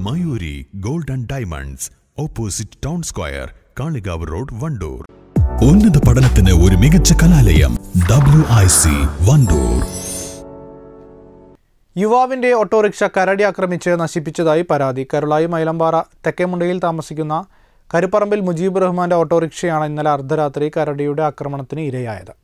Mayuri gold and diamonds opposite town square Kalikavu road Wandoor ഉന്നത പഠനത്തിന് ഒരു മികച്ച കലാലയം ഡബ്ല്യു ഐ സി വണ്ടൂർ യുവാവിന്റെ ഓട്ടോറിക്ഷ കരടി ആക്രമിച്ച് നശിപ്പിച്ചതായി പരാതി കരുളായി മൈലമ്പാറ തെക്കേമുണ്ടയിൽ താമസിക്കുന്ന കരുപ്പറമ്പിൽ മുജീബ് റഹ്മാന്റെ ഓട്ടോറിക്ഷയാണ് ഇന്നലെ അർദ്ധരാത്രി കരടിയുടെ ആക്രമണത്തിന് ഇരയായത്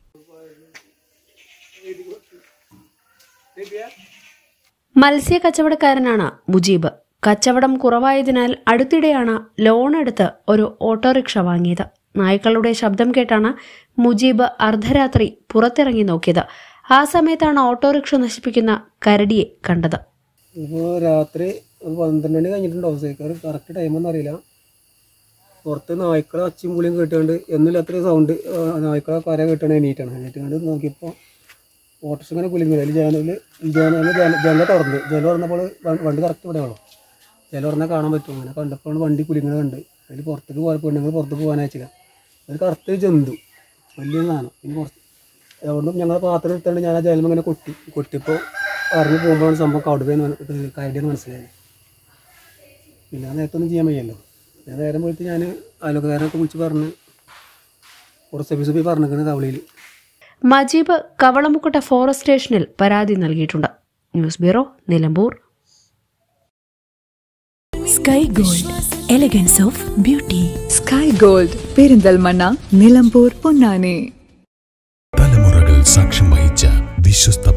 മത്സ്യ കച്ചവടക്കാരനാണ് മുജീബ് കച്ചവടം കുറവായതിനാൽ അടുത്തിടെയാണ് ലോൺ എടുത്ത് ഒരു ഓട്ടോറിക്ഷ വാങ്ങിയത് നായ്ക്കളുടെ ശബ്ദം കേട്ടാണ് മുജീബ് അർദ്ധരാത്രി പുറത്തിറങ്ങി നോക്കിയത് ആ സമയത്താണ് ഓട്ടോറിക്ഷ നശിപ്പിക്കുന്ന കരടിയെ കണ്ടത് ഇപ്പോൾ രാത്രി ഒരു പന്ത്രണ്ട് മണി കഴിഞ്ഞിട്ടുണ്ടാവും സൈക്കാർ കറക്റ്റ് ടൈമൊന്നും അറിയില്ല പുറത്ത് നായ്ക്കളെ അച്ചും പുളിയും കേട്ടുകൊണ്ട് എന്നില്ലാത്തൊരു സൗണ്ട് നായ്ക്കളെ കര കേട്ടാണ് എണീറ്റാണ് എണീറ്റുകൊണ്ട് നോക്കിയപ്പോൾ ഓട്ടോസ് ഇങ്ങനെ കുലുങ്ങില്ല അതിൽ ജനൽ ജനൽ ജനൽ തുറന്ന് ജനൽ തുറന്നപ്പോൾ വ- വണ്ടി കറക്റ്റ് ഇവിടെ ഉള്ളു ജനൽ തുറന്നാൽ കാണാൻ പറ്റും അങ്ങനെ കണ്ടപ്പോൾ വണ്ടി കുലുങ്ങണ കണ്ട് അതിൽ പുറത്തേക്ക് പോയ പെണ്ണുങ്ങൾ പുറത്തേക്ക് പോകാൻ അയച്ചില്ല ഒരു കറുത്ത ജന്തു വലിയ സാധനം പിന്നെ പുറത്ത് അതുകൊണ്ടും ഞങ്ങൾ പാത്രം എടുത്തുകൊണ്ട് ഞാൻ ആ ജനലും ഇങ്ങനെ കൊട്ടി കൊട്ടിയപ്പോൾ ഇറങ്ങി പോകുമ്പോഴാണ് സംഭവം കടുവയെന്ന് കരടിയെന്ന് മനസ്സിലായത് പിന്നെ ആ നേരത്തൊന്നും ചെയ്യാൻ വയ്യല്ലോ ഞാൻ നേരം പോയിട്ട് ഞാൻ അയൽക്കാരനൊക്കെ വിളിച്ച് പറഞ്ഞ് കുറച്ച് ഓഫീസിൽ പോയി പറഞ്ഞിരിക്കുന്നത് കവളിയിൽ മജീബ് കവളമുക്കുട്ട ഫോറസ്റ്റ് സ്റ്റേഷനിൽ പരാതി നൽകിയിട്ടുണ്ട് news bureau Nilambur sky gold elegance of beauty sky gold Perinthalmanna Nilambur Ponnani തലമുറകൾ സാക്ഷ്യം വഹിച്ച വിശ്വസ്ത